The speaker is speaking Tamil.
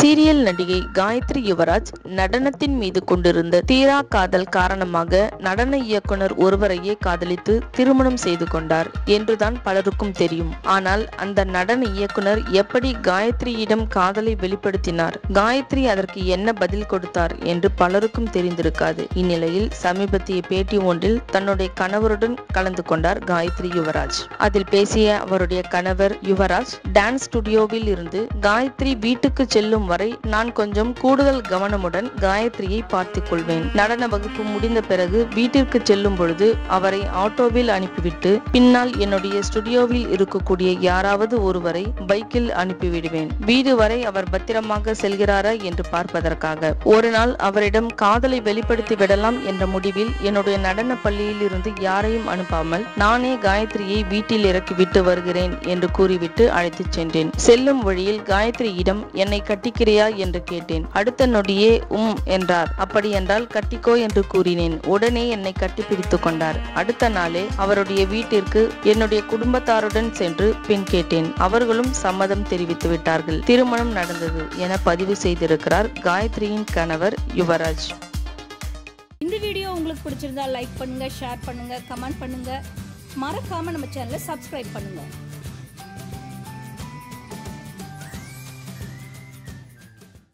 சீரியல் நடிகை காயத்ரி யுவராஜ் நடனத்தின் மீது கொண்டிருந்த தீரா காதல் காரணமாக நடன இயக்குனர் ஒருவரையே காதலித்து திருமணம் செய்து கொண்டார் என்றுதான் பலருக்கும் தெரியும் ஆனால் அந்த நடன இயக்குனர் எப்படி காயத்ரியிடம் காதலை வெளிப்படுத்தினார் காயத்ரி அதற்கு என்ன பதில் கொடுத்தார் என்று பலருக்கும் தெரிந்திருக்காது இந்நிலையில் சமீபத்திய பேட்டி ஒன்றில் தன்னுடைய கணவருடன் கலந்து கொண்டார் காயத்ரி யுவராஜ் அதில் பேசிய அவருடைய கணவர் யுவராஜ் டான்ஸ் ஸ்டுடியோவில் இருந்து காயத்ரி வீட்டுக்கு செல்லும் வரை நான் கொஞ்சம் கூடுதல் கவனமுடன் காயத்ரியை பார்த்துக் கொள்வேன் நடன வகுப்பு முடிந்த பிறகு வீட்டிற்கு செல்லும் பொழுது அவரை ஆட்டோவில் அனுப்பிவிட்டு பின்னால் என்னுடைய ஸ்டுடியோவில் இருக்கக்கூடிய யாராவது ஒருவரை பைக்கில் அனுப்பிவிடுவேன் வீடு வரை அவர் பத்திரமாக செல்கிறாரா என்று பார்ப்பதற்காக ஒரு நாள் அவரிடம் காதலை வெளிப்படுத்தி விடலாம் என்ற முடிவில் என்னுடைய நடன பள்ளியில் இருந்து யாரையும் அனுப்பாமல் நானே காயத்ரியை வீட்டில் இறக்கி விட்டு வருகிறேன் என்று கூறிவிட்டு அழைத்துச் சென்றேன் செல்லும் வழியில் காயத்ரியிடம் என்னை கட்டிக்கிறியா என்று கேட்டேன் அடுத்த நொடியே உம் என்றார் அப்படி என்றால் கட்டிக்கோ என்று கூறினேன் உடனே என்னை கட்டிப்பிடித்துக் கொண்டார் அடுத்த நாளே அவருடைய வீட்டிற்கு என்னுடைய குடும்பத்தாருடன் சென்று பெண் கேட்டேன் அவர்களும் சம்மதம் தெரிவித்து விட்டார்கள் திருமணம் நடந்தது என பதிவு செய்திருக்கிறார் காயத்ரியின் கணவர் யுவராஜ் இந்த வீடியோ உங்களுக்கு பிடிச்சிருந்தா லைக் பண்ணுங்க ஷேர் பண்ணுங்க கமெண்ட் பண்ணுங்க மறக்காம நம்ம சேனலை சப்ஸ்கிரைப் பண்ணுங்க